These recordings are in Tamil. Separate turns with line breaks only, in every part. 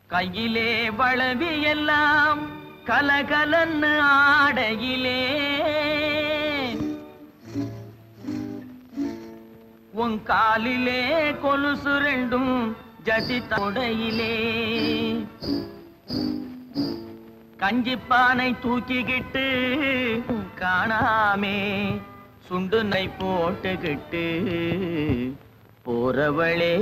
கையிலே வளவி எல்லாம் கலகலன்னு ஆடையிலே உன் காலிலே கொலுசு ரெண்டும் ஜதி தொடையிலே கஞ்சிப்பானை தூக்கிக்கிட்டு காணாமே சுண்டுனை போட்டுக்கிட்டு போறவளே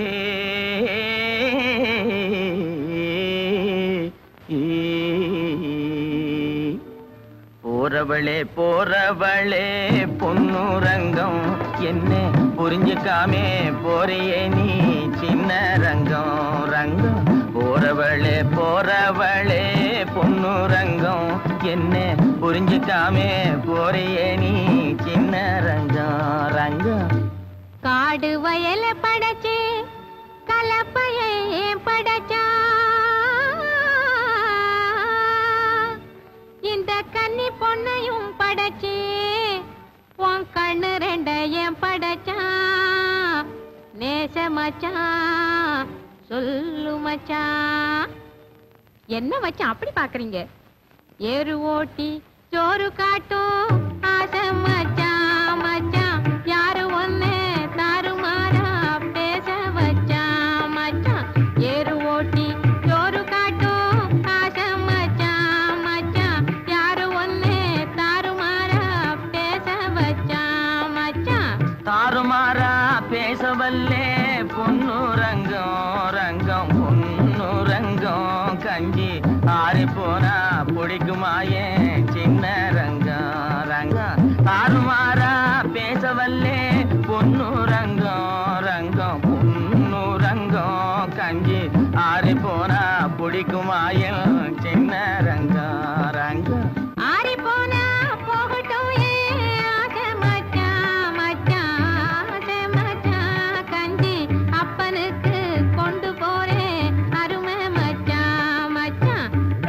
போறவளே போறவளே பொன்னுரங்கம் என்ன புரிஞ்சுக்காமே போறியே நீ சின்ன ரங்கம் ரங்கம் போறவளே போறவளே பொன்னுரங்கம் என்ன புரிஞ்சுக்காமே போறியே நீ சின்ன ரங்கம் ரங்கம்
காடு வயல படைச்சு கலப்பைய படைச்சா இந்த கன்னி பொண்ணையும் படைச்சு உன் கண்ணு ரெண்டையும் படைச்சா நேச மச்சான் சொல்லு மச்சான் என்ன மச்சான் அப்படி பாக்குறீங்க ஏறு ஓட்டி சோறு காட்டும் ஆசை மச்சான் மச்சான் யாரு ஒண்ணு தாறுமாறா பேச வச்சான் மச்சான் ஏறு ஓட்டி சோறு காட்டும் ஆசை மச்சான் மச்சான் யாரு ஒண்ணு தாறுமாறா பேச வச்சான் மச்சான்
தாறுமாறா பேசவல்லே பொண்ணு ரங்கம் ரங்கம் பொண்ணு ரங்கம் கஞ்சி ஆறி போனா பிடிக்குமாயே சின்ன ரங்கம் ரங்கம் தாறுமாறா பேசவல்லே பொண்ணு ரங்கம் ரங்கம் பொண்ணு ரங்கம் கஞ்சி ஆறி போனா பிடிக்குமாயே சின்ன ரங்கம் ரங்கம்
ஆறி போனா போகட்டும் ஏன் ஆசை மச்சான் மச்சான் ஆசை மச்சான் கஞ்சி அப்பனுக்கு கொண்டு போறேன் அருமை மச்சான் மச்சான்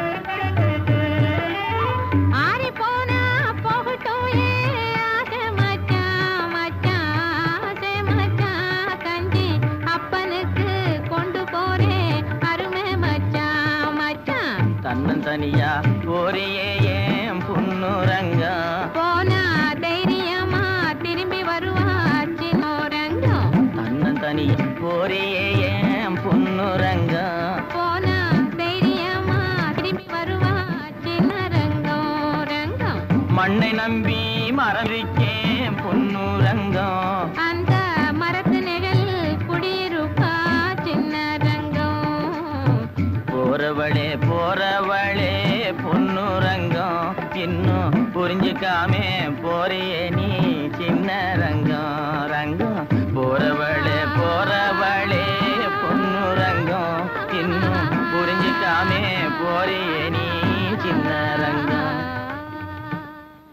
ஆறி போனா போகட்டும் ஏன் ஆசை மச்சான் மச்சான் ஆசை மச்சான் கஞ்சி அப்பனுக்கு கொண்டு போறேன் அருமை மச்சான் மச்சான்
தன்னந்தனியா போறியே ஏன் புன்னுரங்கம்
போனா தைரியமா திரும்பி வருவா சின்னோரங்கம்
தன்னந்தனியா போறியே ஏன் புன்னுரங்கம்
போனா தைரியமா திரும்பி வருவா சின்னரங்கம் ரங்கம்
மண்ணை நம்பி மறந்திருக்கேன் புன்னுரங்கம்
அந்த மரத்து நிழல் குடியிருப்பா சின்னரங்கம்
போறவளே போறவளே பொன்னுரங்கம் இன்னும் புரிஞ்சுக்காமே போறியே நீ சின்ன ரங்கம் ரங்கம் போறவளே போறவளே பொன்னுரங்கம் இன்னும் புரிஞ்சுக்காமே போறியே நீ சின்ன